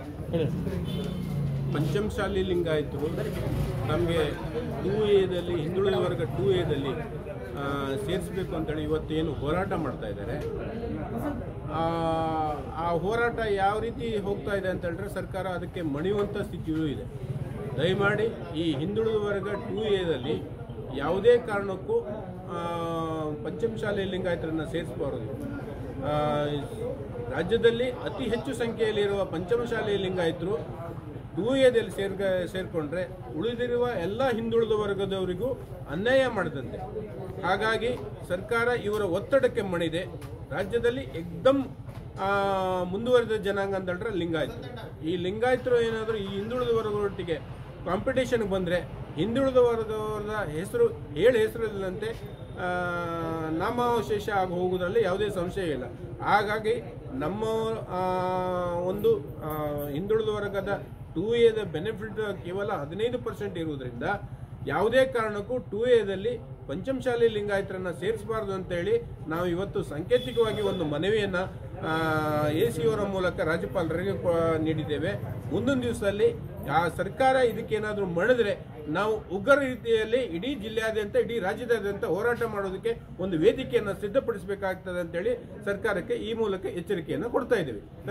ಹೇಳಿ ಪಂಚಮಶಾಲಿ ಲಿಂಗಾಯತರು ನಮಗೆ ಟೂ ಎದಲ್ಲಿ ಹಿಂದುಳಿದ ವರ್ಗ ಟೂ ಎದಲ್ಲಿ ಸೇರಿಸಬೇಕು ಅಂತೇಳಿ ಇವತ್ತೇನು ಹೋರಾಟ ಮಾಡ್ತಾ ಇದ್ದಾರೆ ಆ, ಆ ಹೋರಾಟ ಯಾವ ರೀತಿ ಹೋಗ್ತಾ ಇದೆ ಅಂತ ಹೇಳಿದ್ರೆ ಸರ್ಕಾರ ಅದಕ್ಕೆ ಮಣಿಯುವಂಥ ಸ್ಥಿತಿಯೂ ಇದೆ ದಯಮಾಡಿ ಈ ಹಿಂದುಳಿದ ವರ್ಗ ಟೂ ಎದಲ್ಲಿ ಯಾವುದೇ ಕಾರಣಕ್ಕೂ ಆ, ಪಂಚಮಶಾಲಿ ಲಿಂಗಾಯತರನ್ನು ಸೇರಿಸಬಾರದು ಆ, ರಾಜ್ಯದಲ್ಲಿ ಅತಿ ಹೆಚ್ಚು ಸಂಖ್ಯೆಯಲ್ಲಿರುವ ಪಂಚಮಶಾಲಿ ಲಿಂಗಾಯತರು ಟೂ ಎದಲ್ಲಿ ಸೇರ್ಕ ಸೇರಿಕೊಂಡ್ರೆ ಉಳಿದಿರುವ ಎಲ್ಲ ಹಿಂದುಳಿದ ವರ್ಗದವರಿಗೂ ಅನ್ಯಾಯ ಮಾಡಿದಂತೆ ಹಾಗಾಗಿ ಸರ್ಕಾರ ಇವರ ಒತ್ತಡಕ್ಕೆ ಮಣಿದೆ ರಾಜ್ಯದಲ್ಲಿ ಎಕ್ದಮ್ ಆ, ಮುಂದುವರೆದ ಜನಾಂಗ ಅಂತ ಹೇಳಿದ್ರೆ ಲಿಂಗಾಯತರು ಈ ಲಿಂಗಾಯತರು ಏನಾದರೂ ಈ ಹಿಂದುಳಿದ ವರ್ಗದೊಟ್ಟಿಗೆ ಕಾಂಪಿಟೇಷನ್ಗೆ ಬಂದರೆ ಹಿಂದುಳಿದ ವರ್ಗದ ಹೆಸರು ಹೇಳಿ ಹೆಸರಿಲ್ಲಂತೆ ಆ, ನಾಮಾವಶೇಷ ಆಗಿ ಹೋಗುವುದರಲ್ಲಿ ಯಾವುದೇ ಸಂಶಯ ಇಲ್ಲ ಹಾಗಾಗಿ ನಮ್ಮ ಆ, ಒಂದು ಆ, ಹಿಂದುಳಿದ ವರ್ಗದ ಟೂ ಎದ ಬೆನಿಫಿಟ್ ಕೇವಲ ಹದಿನೈದು ಪರ್ಸೆಂಟ್ ಇರುವುದರಿಂದ ಯಾವುದೇ ಕಾರಣಕ್ಕೂ ಟೂ ಎದಲ್ಲಿ ಪಂಚಮಶಾಲಿ ಲಿಂಗಾಯತರನ್ನ ಸೇರಿಸಬಾರ್ದು ಅಂತೇಳಿ ನಾವು ಇವತ್ತು ಸಾಂಕೇತಿಕವಾಗಿ ಒಂದು ಮನವಿಯನ್ನ ಎ ಸಿ ಅವರ ಮೂಲಕ ರಾಜ್ಯಪಾಲರಿಗೆ ಕೊ- ನೀಡಿದ್ದೇವೆ ಮುಂದಿನ ದಿವಸದಲ್ಲಿ ಆ ಸರ್ಕಾರ ಇದಕ್ಕೇನಾದರೂ ಮಾಡಿದ್ರೆ ನಾವು ಉಗ್ರ ರೀತಿಯಲ್ಲಿ ಇಡೀ ಜಿಲ್ಲೆಯಾದ್ಯಂತ ಇಡೀ ರಾಜ್ಯದಾದ್ಯಂತ ಹೋರಾಟ ಮಾಡೋದಕ್ಕೆ ಒಂದು ವೇದಿಕೆಯನ್ನು ಸಿದ್ಧಪಡಿಸಬೇಕಾಗ್ತದೆ ಅಂತೇಳಿ ಸರ್ಕಾರಕ್ಕೆ ಈ ಮೂಲಕ ಎಚ್ಚರಿಕೆಯನ್ನು ಕೊಡ್ತಾ ಇದ್ದೀವಿ